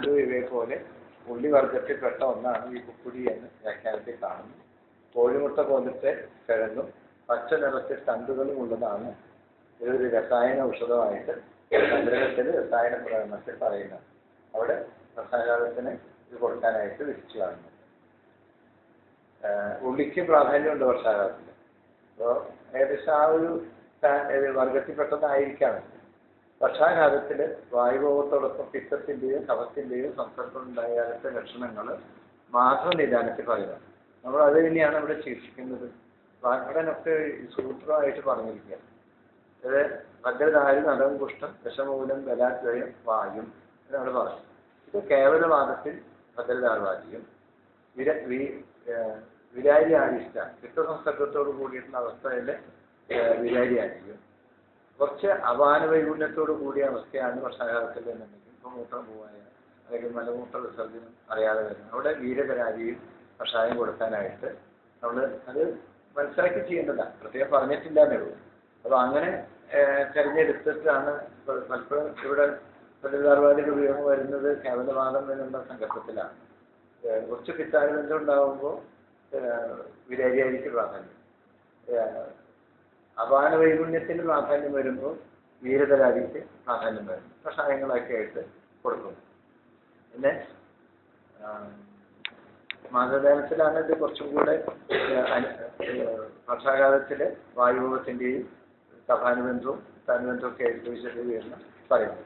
രണ്ടും ഇവയെ പോലെ ഉള്ളി വർഗത്തിൽപ്പെട്ട ഒന്നാണ് ഈ കുക്കുടി എന്ന് വ്യാഖ്യാനത്തിൽ കാണുന്നു കോഴിമുട്ട പോലത്തെ കിഴങ്ങും പച്ച നിറത്തിൽ തണ്ടുകളും ഉള്ളതാണ് ഇതൊരു രസായന ഔഷധമായിട്ട് സംഗ്രഹത്തിൽ രസായന പ്രകടനത്തിൽ പറയുന്നത് അവിടെ വർഷാകാലത്തിന് ഇത് കൊടുക്കാനായിട്ട് വിരിച്ചു കാണുന്നു ആഹ് ഉള്ളിക്ക് പ്രാധാന്യമുണ്ട് വർഷാകാലത്തിൽ അപ്പോൾ ഏകദേശം ആ ഒരു സ്ഥാ- ഏത് വർഗത്തിൽപ്പെട്ടതായിരിക്കാം വർഷാകാലത്തിൽ വായുഭോഗത്തോടൊപ്പം പിത്തത്തിൻ്റെയും കഫത്തിൻ്റെയും സമ്പർക്കം ഉണ്ടായാലത്തെ ലക്ഷണങ്ങൾ മാത്രം നിദാനത്തിൽ പറയുന്നത് നമ്മൾ അത് തന്നെയാണ് ഇവിടെ ചികിത്സിക്കുന്നത് വാഗ്ഭടനൊക്കെ ഈ സൂത്രമായിട്ട് പറഞ്ഞിരിക്കുക ഇത് ഭദ്രധാരി നടം കുഷ്ഠം ദശമൂലം ബലാദ്വയം വായും എന്നാണ് പറയുന്നത് ഇത് കേവലവാദത്തിൽ ഭദ്രധാർവാദിയും വിര വി ഏഹ് വിരാരി ആരിഷ്ട പിത്തസംസർഗത്തോട് കൂടിയിട്ടുള്ള അവസ്ഥയിൽ വിരാരിയായിരിക്കും കുറച്ച് അപാന വൈകുണ്യത്തോട് കൂടിയ അവസ്ഥയാണ് വർഷാകാലത്തിൽ എന്നുണ്ടെങ്കിൽ ഇപ്പം മൂത്രം പോവായ അല്ലെങ്കിൽ മലമൂത്ര വിസർജനം അറിയാതെ വരുന്നത് അവിടെ വീരകരാരിയും കഷായം കൊടുക്കാനായിട്ട് നമ്മൾ അത് മനസ്സിലാക്കി ചെയ്യേണ്ടതാണ് പ്രത്യേകം പറഞ്ഞിട്ടില്ല എന്നേ ഉള്ളൂ അപ്പോൾ അങ്ങനെ ഏഹ്, തിരഞ്ഞെടുത്തിട്ടാണ് ഇപ്പോൾ പലപ്പോഴും ഇവിടെ പ്രതികാരവാദിയുടെ ഉപയോഗം വരുന്നത് കേവലവാദം എന്നുള്ള സങ്കല്പത്തിലാണ് ഏഹ്, കുറച്ച് പിത്താനുബന്ധം ഉണ്ടാകുമ്പോൾ വിരാരിയായിരിക്കും പ്രാധാന്യം ഏഹ്, അപാന വൈകുണ്യത്തിന് പ്രാധാന്യം വരുമ്പോൾ വീരതരാതിക്ക് പ്രാധാന്യം വരും കഷായങ്ങളൊക്കെ ആയിട്ട് കൊടുക്കും പിന്നെ മാതൃദാനത്തിലാണ് ഇത് കുറച്ചും കൂടെ ഏഹ്, അനു- ഏഹ്, വർഷാകാലത്തില് വായുഭവത്തിന്റെയും സഭാനുബന്ധവും താനുബന്ധവും ഒക്കെ ആയിട്ട് വിശദീകരണം പറയുന്നത്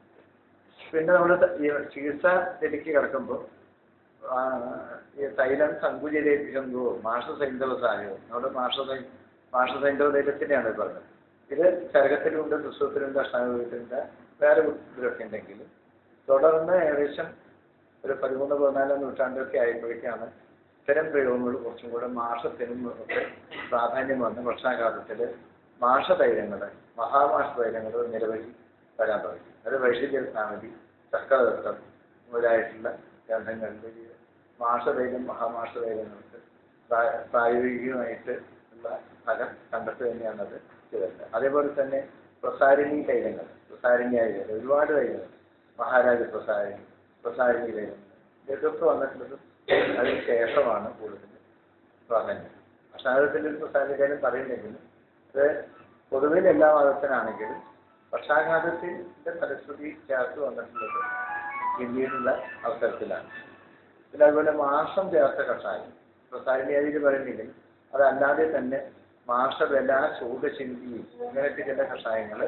പിന്നെ നമ്മൾ ഈ ചികിത്സ ഇതിലേക്ക് കിടക്കുമ്പോൾ ആ, ഈ തൈലം സങ്കുചിതേഭിഷങ്കോ മാഷ സൈന്ധവ സാഹചര്യം നമ്മുടെ മാഷ സൈ മാഷ സൈന്ധവ തൈലത്തിനെയാണ് ഇത് പറഞ്ഞത് ഇത് ചരകത്തിലുണ്ട് പുസ്തകത്തിലുണ്ട് അഷ്ടാനുഭവത്തിലുണ്ട് വേറെ ഇതിലൊക്കെ ഉണ്ടെങ്കിലും തുടർന്ന് ഏകദേശം ഒരു പതിമൂന്ന് പതിനാലാം നൂറ്റാണ്ടൊക്കെ ആയപ്പോഴേക്കാണ് ഇത്തരം പ്രയോഗങ്ങൾ കുറച്ചും കൂടെ മാഷത്തിനും ഒക്കെ പ്രാധാന്യം വന്ന് വർഷാകാലത്തിൽ മാഷതൈലങ്ങൾ മഹാമാഷ തൈലങ്ങൾ നിരവധി വരാൻ തുടങ്ങി അത് വൈശല്യസ്ഥാനതി ചക്രദത്തം മുതലായിട്ടുള്ള ഗ്രന്ഥങ്ങളിൽ ഈ മാഷതൈലം മഹാമാഷതൈലങ്ങൾക്ക് പ്രാ- പ്രായോഗികമായിട്ട് ഉള്ള ഫലം കണ്ടെത്തുക തന്നെയാണത് ചെയ്തത് അതേപോലെ തന്നെ പ്രസാരിണി തൈലങ്ങൾ പ്രസാരിണി ആയുധങ്ങൾ ഒരുപാട് തൈലങ്ങൾ മഹാരാജ പ്രസാരിണി പ്രസാരിണി തൈലങ്ങൾ ഇതൊക്കെ വന്നിട്ടുള്ളത് അതിന് ശേഷമാണ് കൂടുതൽ പ്രാധാന്യം അഷാദത്തിൻ്റെ പ്രസാരിണി തൈലം പറയുന്നെങ്കിലും ഇത് പൊതുവിൽ എല്ലാ മതത്തിനാണെങ്കിലും പക്ഷാഘാതത്തിന്റെ ഫലശ്രുതി ചേർത്ത് വന്നിട്ടുള്ളത് ഇന്ത്യയിലുള്ള അവസരത്തിലാണ് പിന്നെ അതുപോലെ മാസം ചേർത്ത കഷായം പ്രസാരിണിയാതിൽ പറയുന്നെങ്കിൽ അതല്ലാതെ തന്നെ മാഷബല ചൂടചിന്തി ഇങ്ങനത്തെ ചില കഷായങ്ങൾ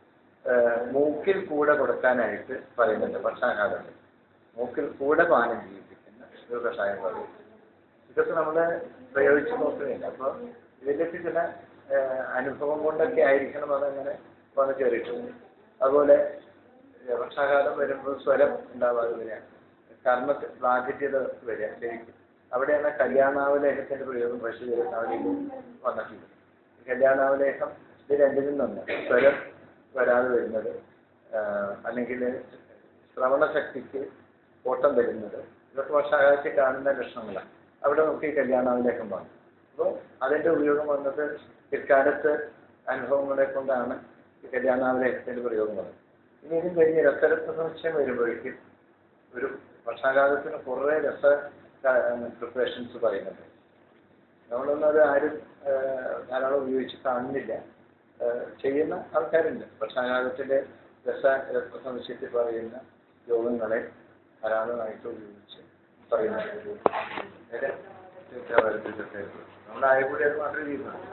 മൂക്കിൽ കൂടെ കൊടുക്കാനായിട്ട് പറയുന്നുണ്ട് പക്ഷാഘാതത്തിൽ മൂക്കിൽ കൂടെ പാനം ചെയ്യിപ്പിക്കുന്ന ഒരു കഷായം പറയും ഇതൊക്കെ നമ്മൾ പ്രയോഗിച്ച് നോക്കുന്നില്ല അപ്പോൾ ഇതിൻ്റെയൊക്കെ ചില ഏഹ്, അനുഭവം കൊണ്ടൊക്കെ ആയിരിക്കണം അതങ്ങനെ വന്ന് കയറിയിട്ടുണ്ട് അതുപോലെ ഏഹ്, പക്ഷാഘാതം വരുമ്പോൾ സ്വരം ഉണ്ടാവാതെ വരിക കർമ്മത്തിൽ ബാധിത്യത വരിക ശരിക്കും അവിടെയാണ് കല്യാണാവലേഖത്തിന്റെ പ്രയോഗം പശുചരിത്നാവലിയിൽ വന്നിട്ടുണ്ട് ഈ കല്യാണാവലേഖം ഇത് രണ്ടിലും നിന്ന് സ്വരം വരാതെ വരുന്നത് ആഹ്, അല്ലെങ്കിൽ ശ്രവണശക്തിക്ക് ഓട്ടം വരുന്നത് ഇതൊക്കെ വർഷാകാലത്തിൽ കാണുന്ന ലക്ഷണങ്ങളാണ് അവിടെ നമുക്ക് ഈ കല്യാണാവലേഖം വന്നു അപ്പോൾ അതിന്റെ ഉപയോഗം വന്നത് പിൽക്കാലത്ത് അനുഭവങ്ങളെ കൊണ്ടാണ് ഈ കല്യാണാവലേഖത്തിന്റെ പ്രയോഗം വന്നത് ഇനി ഇതും കഴിഞ്ഞ് രസരത്ന സംശയം വരുമ്പോഴേക്കും ഒരു വർഷാകാലത്തിന് കുറേ രസ പ്രിപ്പറേഷൻസ് പറയുന്നുണ്ട് നമ്മളൊന്നും അത് ആരും ആ, ധാരാളം ഉപയോഗിച്ച് കാണുന്നില്ല ആ, ചെയ്യുന്ന ആൾക്കാരുണ്ട് വർഷാകാലത്തിലെ രസ രസസംശയത്തിൽ പറയുന്ന യോഗങ്ങളെ ധാരാളമായിട്ട് ഉപയോഗിച്ച് പറയുന്നുണ്ട് നേരെ ചിത്രവരത്തിലൊക്കെ നമ്മൾ ആയക്കൂടി അത് മാത്രമേ ചെയ്യുന്നുള്ളൂ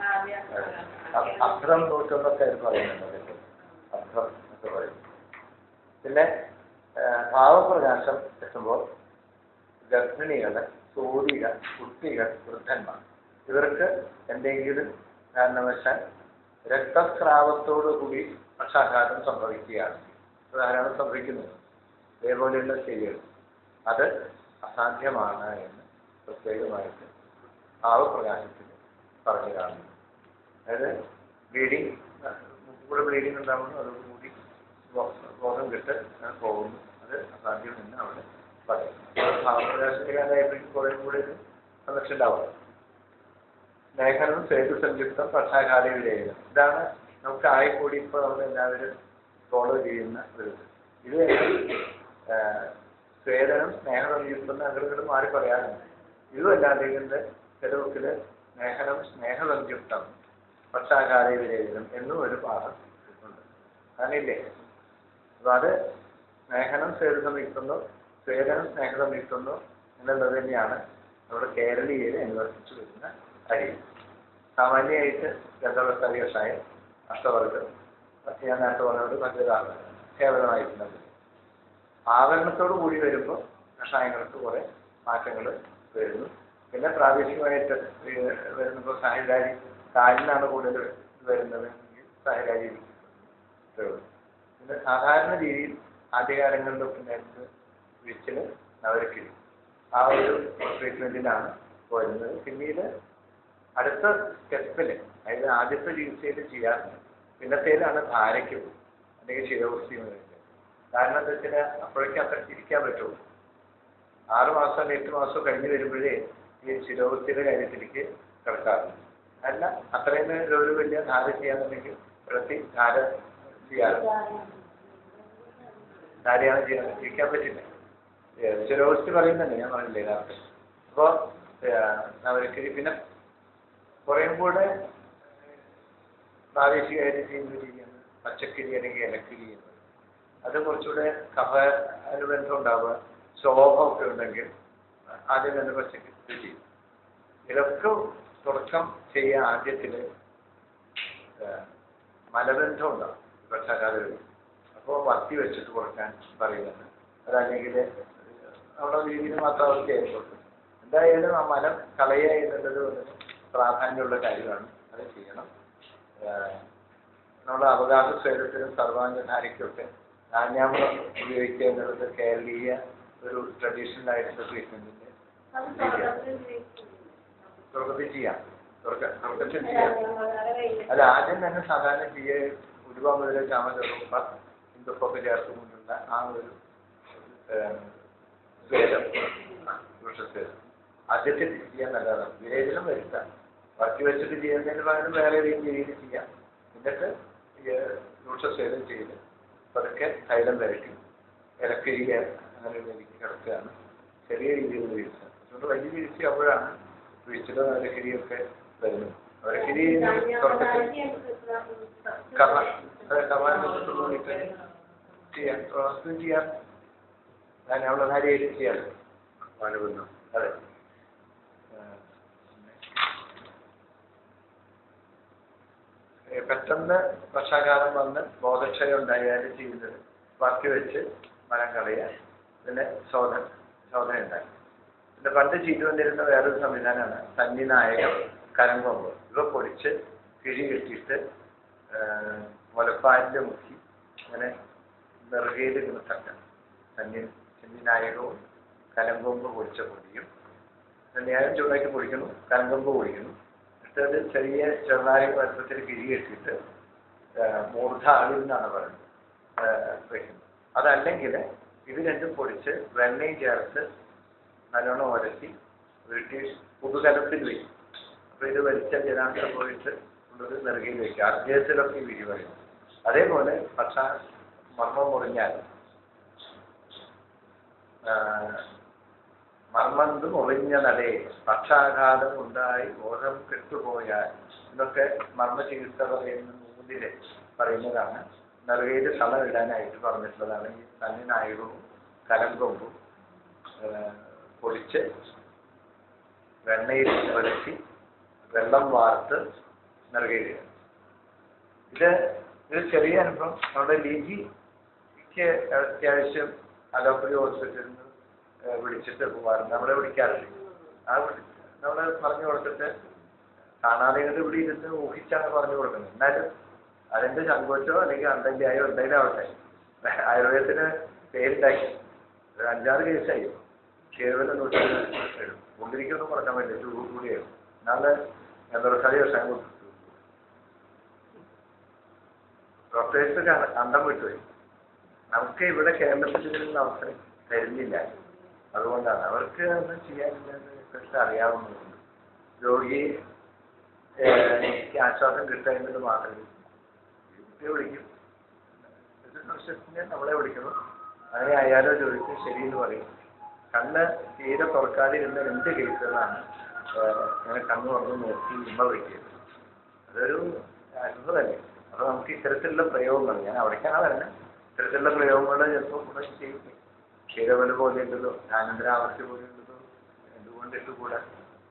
അ- അർത്ഥം നോക്കുന്നൊക്കെ അവർ പറയുന്നുണ്ട് അതൊക്കെ. അർത്ഥം എന്നൊക്കെ പറയുന്നു പിന്നെ ആ, ഭാവപ്രകാശം എത്തുമ്പോൾ ഗർഭിണികള് സൂതിക കുട്ടികൾ വൃദ്ധന്മാർ ഇവർക്ക് എന്തെങ്കിലും കാരണവശാൽ രക്തസ്രാവത്തോടു കൂടി പക്ഷാഘാതം സംഭവിക്കുകയാണ് ഇത് ധാരാളം സംഭവിക്കുന്നുണ്ട് ഇതേപോലെയുള്ള ശരികൾ അത് അസാധ്യമാണ് എന്ന് പ്രത്യേകമായിട്ട് ഭാവപ്രകാശത്തിൽ പറഞ്ഞു കാണുന്നു അതായത് ബ്ലീഡിങ് കൂടെ ബ്ലീഡിങ് ഉണ്ടാകുന്നു അതോടുകൂടി ബോ- ബോധം കെട്ട് പോകുന്നു അത് അസാധ്യമെന്ന് അവിടെ പറയും ഭാവപ്രകാശത്തിന്റെ കാലമായപ്പോഴേക്കും കുറേ കൂടെ ഇത് വന്നിട്ടുണ്ടാവും ലേഖനം സേതു സംയുക്തം പക്ഷാകാലി വിലയിരുത്തൽ ഇതാണ് നമുക്ക് ആയിക്കൂടി ഇപ്പോൾ നമ്മൾ എല്ലാവരും ഫോളോ ചെയ്യുന്ന ഒരു ഇത്. ഇത് സ്വേദനം സ്നേഹബന്ധിക്കുന്ന അങ്ങോട്ട് മാറി പറയാറുണ്ട് ഇതുമല്ലാതെ ഇതിന്റെ ചെലവക്കില് സ്നേഹനം സ്നേഹബന്ധിയുക്തം പക്ഷാകാരെ വിരേചനം എന്നും ഒരു പാഠം ഉണ്ട് അങ്ങനെയില്ലേ അപ്പൊ അത് സ്നേഹനം സ്വേദനം നിൽക്കുന്നു സ്വേദനം സ്നേഹം നിൽക്കുന്നു എന്നുള്ളത് തന്നെയാണ് നമ്മുടെ കേരളീയയിൽ അനുവർത്തിച്ചു വരുന്ന കാര്യം സാമാന്യമായിട്ട് ഗന്ധവസ്ഥാരി കഷായം അഷ്ടവർഗം ഞാൻ നേരത്തെ പറഞ്ഞത് മറ്റൊരാളാണ് കേവലമായിട്ടുള്ളത് ആവരണത്തോടു കൂടി വരുമ്പോൾ കഷായങ്ങൾക്ക് കുറെ മാറ്റങ്ങൾ വരുന്നു പിന്നെ പ്രാദേശികമായിട്ട് ഈ വരുന്നപ്പോൾ സാഹിരാരി കാലിനാണ് കൂടുതൽ വരുന്നത് എങ്കിൽ സാഹിരാരി ഇരിക്കും പിന്നെ സാധാരണ രീതിയിൽ ആദ്യകാലങ്ങളിലൊക്കെ നേരത്തെ വിളിച്ചില് നവരക്കിരി ആ ഒരു ട്രീറ്റ്മെന്റിലാണ് വരുന്നത് പിന്നീട് അടുത്ത സ്റ്റെപ്പിൽ അതായത് ആദ്യത്തെ ചികിത്സയിൽ ചെയ്യാറുണ്ട് പിന്നത്തേലാണ് ധാരയ്ക്ക് പോകും അല്ലെങ്കിൽ ശിരോവസ്തി വരുന്നത് കാരണം എന്താ വെച്ചാൽ അപ്പോഴേക്കും അത്ര ഇരിക്കാൻ പറ്റുള്ളൂ ആറ് മാസം അല്ല എട്ട് മാസം കഴിഞ്ഞ് വരുമ്പോഴേ ഈ ശിരോവസ്തിയുടെ കാര്യത്തിലേക്ക് കിടക്കാറുണ്ട് അല്ല അത്രയും ഒരു വലിയ ധാര ചെയ്യാന്നുണ്ടെങ്കിൽ വെള്ളത്തിൽ ധാര ചെയ്യാറുണ്ട് ധാരയാണ് ചെയ്യാൻ ഇരിക്കാൻ പറ്റില്ല ശിരോവസ്തി പറയുന്നുണ്ട് ഞാൻ പറഞ്ഞില്ലേ നേരത്തെ അപ്പോൾ അവർക്ക് പിന്നെ കുറേയും കൂടെ പ്രാദേശികമായിട്ട് ചെയ്യുന്ന രീതിയാണ് പച്ചക്കിരി അല്ലെങ്കിൽ ഇലക്കിരി എന്ന് അത് കുറച്ചുകൂടെ കഫ അനുബന്ധം ഉണ്ടാവുക ശോഭമൊക്കെ ഉണ്ടെങ്കിൽ ആദ്യം തന്നെ പച്ചക്കിരി ചെയ്യും ഇതൊക്കെ തുടക്കം ചെയ്യുക ആദ്യത്തിൽ മലബന്ധം ഉണ്ടാവും പക്ഷാകാലം അപ്പോൾ വത്തി വെച്ചിട്ട് കൊടുക്കാൻ പറയുന്നുണ്ട് അതല്ലെങ്കിൽ നമ്മുടെ രീതിയിൽ മാത്രം അവർ ചെയ്യുന്നുള്ളൂ എന്തായാലും ആ മലം കളയുക എന്നുള്ളത് വളരെ പ്രാധാന്യമുള്ള കാര്യമാണ് അത് ചെയ്യണം നമ്മുടെ അവകാശ സ്വരത്തിനും സർവാംഗധാരയ്ക്കൊക്കെ ധാന്യാമൃതം ഉപയോഗിക്കുക എന്നുള്ളത് കേരളീയ ഒരു ട്രഡീഷണൽ ആയിട്ടുള്ള ട്രീറ്റ്മെന്റിന്റെ തുടക്കത്തിൽ ചെയ്യാം തുടക്ക- തുടക്കത്തിൽ ചെയ്യാം അല്ല ആദ്യം തന്നെ സാധാരണ ചെയ്യ ഉരുവ മുതൽ ചാമചറുപ്പ ഇന്ദുപ്പൊക്കെ ചേർത്ത് കൊണ്ടുള്ള ആ ഒരു സ്വേദം വൃക്ഷസ്വേദം ആദ്യത്തെ ചെയ്യാൻ നല്ലതാണ് വിരേചനം വരുത്താം ബാക്കി വെച്ചിട്ട് ചെയ്യുന്നതിന് പകരം വേറെ ഏതെങ്കിലും രീതിയിൽ ചെയ്യാം എന്നിട്ട് വൃക്ഷസ്വേദം ചെയ്ത് പതുക്കെ തൈലം വരട്ടി ഇലക്കരിക അങ്ങനെ എനിക്ക് കിടക്കുകയാണ് ചെറിയ രീതിയിലുള്ള വീഴ്ച അതുകൊണ്ട് വലിയ വീഴ്ചയാകുമ്പോഴാണ് വീഴ്ചയുടെ ഇലക്കരിയൊക്കെ വരുന്നത് ഇലക്കരി തുടക്കത്തിൽ കവ അതെ കവാനൊക്കെ തോന്നിയിട്ട് ചെയ്യാം പ്രവർത്തനം ചെയ്യാം ഞാൻ അവിടെ ധാരയായിട്ട് ചെയ്യാം അനുബന്ധം അതെ ഏഹ് പെട്ടെന്ന് വർഷാകാലം വന്ന് ബോധക്ഷയം ഉണ്ടായാലും ചെയ്യുന്നത് ബാക്കി വെച്ച് മരം കളയുക പിന്നെ ശോധന ശോധന ഉണ്ടാക്കി പിന്നെ പണ്ട് ചെയ്തു വന്നിരുന്ന വേറൊരു സംവിധാനമാണ് സന്നിനായകം കരങ്കൊമ്പ് ഇവ പൊടിച്ച് കിഴി കെട്ടിയിട്ട് മുലപ്പാലിൻ്റെ മുക്കി അങ്ങനെ നെറുകയിൽ ഇങ്ങനെ തട്ടണം സന്നി സന്നിനായകവും കലങ്കൊമ്പ് പൊടിച്ച പൊടിയും സന്നിനായകം ചൂടാക്കി പൊടിക്കുന്നു കലങ്കൊമ്പ് പൊടിക്കുന്നു എന്നിട്ട് അത് ചെറിയ ചെറുനാരക വലുപ്പത്തിൽ കിഴി കെട്ടിയിട്ട് മൂർധാളിൽ നിന്നാണ് പറയുന്നത് വയ്ക്കുന്നത് അതല്ലെങ്കിൽ ഇത് രണ്ടും പൊടിച്ച് വെണ്ണയും ചേർത്ത് നല്ലോണം ഉരത്തി ഉരുട്ടി പുതുകലത്തിൽ വയ്ക്കും അപ്പോൾ ഇത് വലിച്ച ജനാംശം പോയിട്ട് ഉള്ളത് നെറുകയിൽ വയ്ക്കുക അർജയത്തിലൊക്കെ ഈ വിധി പറയും അതേപോലെ പക്ഷ മർമ്മം മുറിഞ്ഞാൽ മർമ്മന്ത് മുറിഞ്ഞ നടേ പക്ഷാഘാതം ഉണ്ടായി ബോധം കെട്ടുപോയാൽ ഇതൊക്കെ മർമ്മ ചികിത്സ പറയുന്ന മൂന്നില് പറയുന്നതാണ് നെറുകയിൽ തളം ഇടാനായിട്ട് പറഞ്ഞിട്ടുള്ളതാണ് ഈ തന്നിനായകവും കലങ്കൊമ്പും പൊടിച്ച് വെണ്ണയിൽ ഉരത്തി വെള്ളം വാർത്ത് നെറുകയിലിടുക ഇത് ഒരു ചെറിയ അനുഭവം നമ്മുടെ ലിജിക്ക് അത്യാവശ്യം അലോപ്പതി ഹോസ്പിറ്റലിൽ നിന്ന് വിളിച്ചിട്ട് പോകാറുണ്ട് നമ്മളെ വിളിക്കാറില്ല ആ വിളി നമ്മളെ പറഞ്ഞു കൊടുത്തിട്ട് കാണാതെ കണ്ട് ഇവിടെ ഇരുന്ന് ഊഹിച്ചാണ് പറഞ്ഞു കൊടുക്കുന്നത് എന്നാലും അതിന്റെ ചങ്കോച്ചോ അല്ലെങ്കിൽ അണ്ടന്റെയോ എന്തെങ്കിലും ആവട്ടെ ആയുർവേദത്തിന് പേരുണ്ടാക്കി ഒരു അഞ്ചാറ് കേസായി കേവലം നൂറ്റി വരും കൊണ്ടിരിക്കൊന്നും കൊടുക്കാൻ പറ്റില്ല ചൂട് കൂടിയായിരുന്നു എന്നാല് എന്താ ദിവസം കൊടുത്തു ഡോക്ടേഴ്സ് അണ്ടം വിട്ടുപോയി നമുക്ക് ഇവിടെ കേരളത്തിൽ ഇതിനുള്ള അവസരം തരുന്നില്ല അതുകൊണ്ടാണ് അവർക്ക് ഒന്നും ചെയ്യാനില്ലെന്ന് കുറച്ച് അറിയാവുന്നതുകൊണ്ട് രോഗി എനിക്ക് ആശ്വാസം കിട്ടുന്നത് മാത്രമേ കുട്ടിയെ വിളിക്കും ഒരു സംശയത്തിന് നമ്മളെ വിളിക്കുന്നു അങ്ങനെ അയാളോ ചോദിച്ചു ശരി എന്ന് പറയും കണ്ണ് തീരെ തുറക്കാതിരുന്ന രണ്ട് കേസുകളാണ് ഏഹ്, ഇങ്ങനെ കണ്ണ് തുറന്ന് നോക്കി ഉമ്മ വയ്ക്കിയത് അതൊരു അത്ഭുതമല്ലേ അപ്പോൾ നമുക്ക് ഇത്തരത്തിലുള്ള പ്രയോഗങ്ങൾ ഞാൻ അവിടേക്കാണ് വരുന്നത് ഇത്തരത്തിലുള്ള പ്രയോഗങ്ങൾ ചിലപ്പോൾ കൂടെ ചെയ്യും ക്ഷീരവല് പോലെ ഉണ്ടല്ലോ ആനന്ദരാവർത്തി പോലെ ഉണ്ടല്ലോ എന്തുകൊണ്ട് ഇട്ടുകൂടാ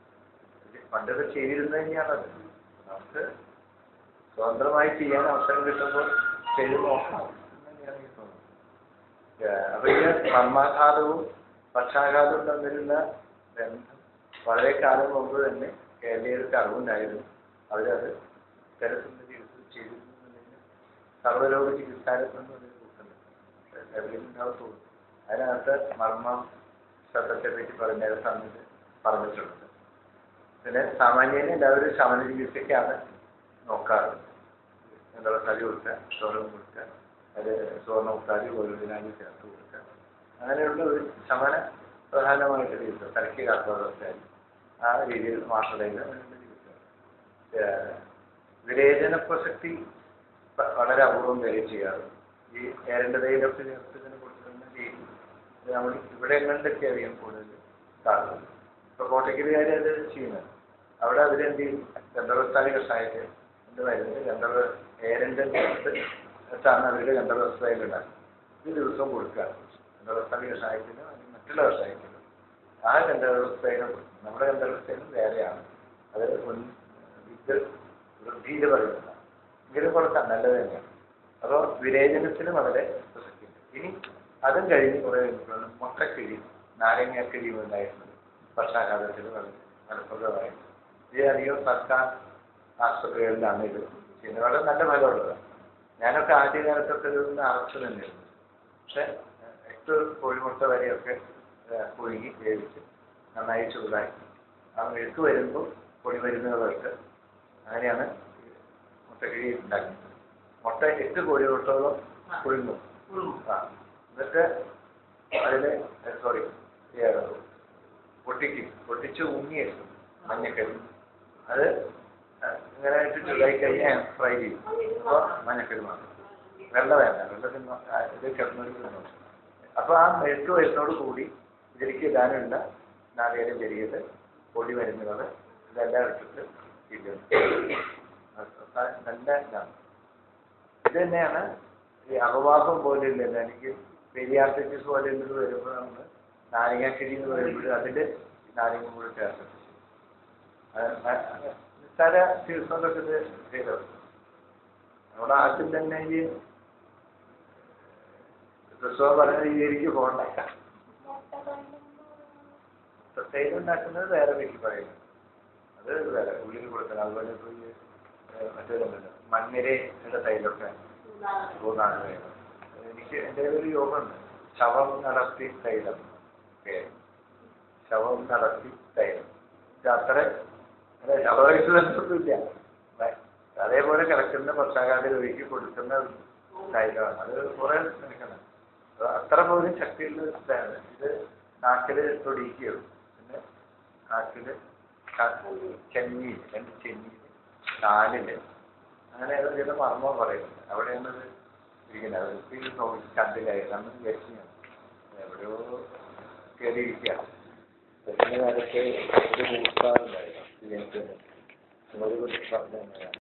ഇത് പണ്ടൊക്കെ ചെയ്തിരുന്നത് തന്നെയാണത് നമുക്ക് സ്വതന്ത്രമായി ചെയ്യാൻ അവസരം കിട്ടുമ്പോൾ ചെയ്ത് നോക്കണം എന്ന് തന്നെയാണ് എനിക്ക് തോന്നുന്നത് ഏഹ് അപ്പൊ ഇത് കർമാഘാതവും പക്ഷാഘാതവും തമ്മിലുള്ള ബന്ധം വളരെ കാലം മുമ്പ് തന്നെ കേരളീയർക്ക് അറിവുണ്ടായിരുന്നു അവരത് ഇത്തരത്തിലുള്ള ചികിത്സ ചെയ്തിരുന്നുണ്ടെങ്കിൽ സർവ്വരോഗ ചികിത്സാരത്വം എന്നൊരു ബുക്കുണ്ട് എവിടെയുണ്ടാവും തോന്നുന്നു അതിനകത്ത് മർമ്മം ശബ്ദത്തെ പറ്റി പറഞ്ഞ സമയത്ത് പറഞ്ഞിട്ടുണ്ട് പിന്നെ സാമാന്യേന എല്ലാവരും ശമന ചികിത്സയ്ക്കാണ് നോക്കാറ് എന്താ തടി കൊടുക്കുക സ്വർണം കൊടുക്കുക അത് സ്വർണ്ണ ഉത്താരി ഗോൽഡിനാലി ചേർത്ത് കൊടുക്കുക അങ്ങനെയുള്ള ഒരു ശമന പ്രധാനമായിട്ട് ചികിത്സ തലയ്ക്ക് കാത്തോടൊക്കെയായി ആ രീതിയിൽ മാഷതയിൽ ചികിത്സ ഏഹ് വിരേചന പ്രസക്തി വ- വളരെ അപൂർവം പേരെ ചെയ്യാറ് ഈ ഏരണ്ടതയിലൊക്കെ ചേർത്ത് ഇതിനെ കൊടുക്കുന്ന രീതി ഇത് നമ്മൾ ഇവിടെ എങ്ങനെയൊക്കെ അറിയാം കൂടുതൽ കാണുന്നത് ഇപ്പൊ കോട്ടയ്ക്കലുകാർ അത് ചെയ്യുന്നത് അവിടെ അവരെന്ത് ചെയ്യും ഗന്ധർവസ്ഥാനി കഷായത്തെ എന്ത് മരുന്ന് ഗന്ധർവ ഏരൻ്റെ ചേർത്ത് വെച്ചാണ് അവർ ഗന്ധർവസ്ഥായിൽ ഉണ്ടാക്കുന്നത് ഇത് ദിവസവും കൊടുക്കുക ഗന്ധർവസ്ഥാനി കഷായത്തിന് അല്ലെങ്കിൽ മറ്റുള്ള കഷായത്തിനും ആ ഗന്ധർവസ്ഥയിലും നമ്മുടെ ഗന്ധർവസ്ഥയിലും വേറെയാണ് അത് മുൻ ഇത് വൃദ്ധിയിൽ പറയുന്നതാണ് എങ്കിലും കൊടുക്കാൻ നല്ലത് തന്നെയാണ് അപ്പോൾ വിരേചനത്തിന് വളരെ പ്രസക്തിയുണ്ട് ഇനി അതും കഴിഞ്ഞ് കുറേ കഴിഞ്ഞപ്പോഴാണ് മുട്ടക്കിഴി നാരങ്ങക്കിഴിയും ഉണ്ടായിരുന്നത് വർഷാകാലത്തിൽ വളരെ ഫലപ്രദമായി ഇത് അധികം സർക്കാർ ആശുപത്രികളിലാണ് ഇത് ചെയ്യുന്നത് വളരെ നല്ല ഫലമുള്ളതാണ് ഞാനൊക്കെ ആദ്യകാലത്തൊക്കെ ഒരു അറസ്റ്റ് തന്നെയായിരുന്നു പക്ഷെ എട്ട് കോഴിമുട്ട വരെയൊക്കെ ഏഹ്, പുഴുങ്ങി വേവിച്ച് നന്നായി ചൂടാക്കി ആ മെഴുക്ക് വരുമ്പോൾ പൊടി മരുന്നുകളൊക്കെ അങ്ങനെയാണ് ഈ മുട്ടക്കിഴി ഉണ്ടാക്കുന്നത് മുട്ട എട്ട് കോഴിമുട്ടോളം പുഴുങ്ങും ആ എന്നിട്ട് അതിന് സോറി പൊട്ടിക്കും പൊട്ടിച്ച് ഉങ്ങിയെടുക്കും മഞ്ഞക്കറി അത് ഇങ്ങനെ ഇട്ട് ചൂടായി കഴിഞ്ഞാൽ ഫ്രൈ ചെയ്യും അപ്പോൾ മഞ്ഞക്കറി മാത്രം വെള്ള വേണ്ട വെള്ളത്തിന് ആ ഇത് കിടന്നു അപ്പോൾ ആ മെഴുക്ക് വരുന്നതോട് കൂടി ഇതിലേക്ക് ഇടാനുള്ള നാളികേരം ചെറിയത് പൊടി മരുന്നുകൾ ഇതെല്ലാം ഇട്ടിട്ട് ഇടും അത് നല്ല ഇതാണ് ഇത് തന്നെയാണ് ഈ അപവാസം പോലെയുള്ള എനിക്ക് പെരിയാർട്ടിസ് പോലെയുള്ളത് വരുമ്പോൾ നമ്മൾ നാരങ്ങാക്കിഴി എന്ന് പറയുമ്പോൾ അതിൽ നാരങ്ങ കൂടെ ചേർത്തിട്ട് നിസ്സാര ചികിത്സ കൊണ്ടൊക്കെ ഇത് ചെയ്തത് നമ്മുടെ ആദ്യം തന്നെ ഈ ക്രിസ്തുവ പറഞ്ഞ രീതിയിലേക്ക് പോകണ്ട തൈലം ഉണ്ടാക്കുന്നത് വേറെ വ്യക്തി പറയുന്നു അത് വേറെ ഉള്ളിൽ കൊടുക്കണം അതുപോലെ ഇപ്പോൾ ഈ ഏഹ്, മറ്റേതുണ്ടല്ലോ മണ്ണിരയുടെ തൈലൊക്കെ മൂന്നാണ് വേണം എനിക്ക് എൻ്റെ ഒരു യോഗമുണ്ട് ശവം നടത്തി തൈലം പേര് ശവം നടത്തി തൈലം ഇത് അത്ര അല്ല ശവമായിട്ട് ബന്ധമൊന്നുമില്ല വ- അതേപോലെ കിടക്കുന്ന പക്ഷാഘാത രോഗിക്ക് കൊടുക്കുന്ന തൈലമാണ് അത് കുറെ നിൽക്കണം അത് അത്ര പോലും ശക്തിയുള്ള ഇതാണ് ഇത് നാക്കില് തൊടിക്കുകയുള്ളൂ പിന്നെ നാക്കില് ചെന്നിയിൽ രണ്ട് ചെന്നിയിൽ കാലില് അങ്ങനെ ഏതോ ചില മർമ്മം പറയുന്നുണ്ട് അവിടെയാണ് ഇത് ഇരിക്കുന്നത് അവർക്ക് ഈ നോക്കി കണ്ടില്ലായി നമ്മൾ വിചാരിച്ചാണ് എവിടെയോ കയറിയിരിക്കുകയാണ് കാലത്ത് ഒരു മൂത്താറുണ്ടായിരുന്നു ഒരു പറഞ്ഞു